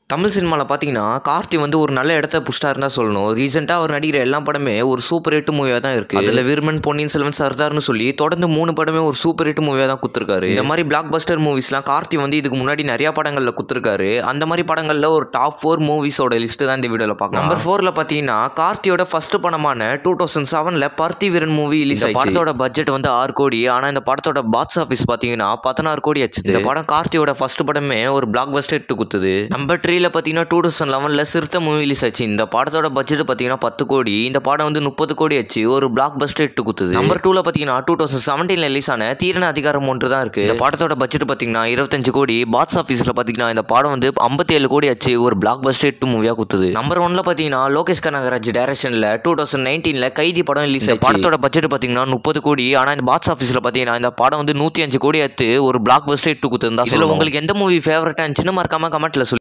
தமிழ் சினிமாவில் பார்த்தீங்கன்னா கார்த்தி வந்து ஒரு நல்ல இடத்த புஷ்டாருன்னு தான் சொல்லணும் ரீசெண்டாக அவர் நடிக்கிற எல்லா படமே ஒரு சூப்பர் ஹிட் மூவியாக தான் இருக்குது அதில் விருமன் பொன்னியின் செல்வன் சர்தார்னு சொல்லி தொடர்ந்து மூணு படமே ஒரு சூப்பர் ஹிட் மூவியாக தான் குத்துருக்காரு இந்த மாதிரி பிளாக் பஸ்டர் மூவிஸ்லாம் கார்த்தி வந்து இதுக்கு முன்னாடி நிறைய படங்களில் குத்துருக்காரு அந்த மாதிரி படங்களில் ஒரு டாப் ஃபோர் மூவிஸோட லிஸ்ட்டு தான் இந்த வீடியோவில் பார்க்கலாம் நம்பர் ஃபோரில் பார்த்தீங்கன்னா கார்த்தியோட ஃபர்ஸ்ட் படமான டூ தௌசண்ட் செவனில் பருத்தி வீரன் மூவி ரிலீஸ் ஆயிடுச்சு படத்தோட பட்ஜெட் வந்து ஆறு கோடி ஆனால் இந்த படத்தோட பாக்ஸ் ஆஃபீஸ் பார்த்தீங்கன்னா பதினாறு கோடி ஆச்சு இந்த படம் கார்த்தியோட ஃபர்ஸ்ட் படமே ஒரு பிளாக் பஸ்டர் ஹிட் குத்துது நம்பர் த்ரீல பார்த்தீங்கன்னா டூ தௌசண்ட் லெவனில் சிறுத்தை மூவி ரிலீஸ் ஆச்சு இந்த படத்தோட பட்ஜெட் பார்த்தீங்கன்னா பத்து கோடி இந்த படம் வந்து முப்பது கோடி ஆச்சு ஒரு பிளாக் பஸ்டர் ஹிட் குத்துது நம்பர் டூல பார்த்தீங்கன்னா டூ தௌசண்ட் செவன்டீன்ல ரிலீஸ் ஆன தீரன அதிகாரம் ஒன்று தான் இருக்கு இந்த படத்தோட பட்ஜெட் பார்த்தீங்கன்னா இருபத்தஞ்சு கோடி பாக்ஸ் ஆஃபீஸில் பார்த்தீங்கன்னா இந்த படம் வந்து ஐம்பத்தி ஏழு கோடி ஆச்சு ஒரு பிளாக் பஸ்டர் ஹிட் மூவியாக குத்துது நம்பர் ஒன்ல பார்த்தீங்கன்னா லோகேஷ் கனகராஜ் டைரக்ஷனில் டூ தௌசண்ட் நைன்டீனில் கைதி படம் ரிலீஸ் ஆச்சு படத்தோட பட்ஜெட் பார்த்தீங்கன்னா முப்பது கோடி ஆனால் இந்த பாக்ஸ் ஆஃபீஸில் பார்த்தீங்கன்னா இந்த படம் வந்து நூற்றி அஞ்சு கோடி ஆச்சு ஒரு பிளாக் பஸ்டர் ஹிட் குத்துருந்தா இதில் உங்களுக்கு எந்த மூவி ஃபேவரட்டாக இருந்துச்சுன்னு மறக்காம கமெண்ட்ல சொல்லி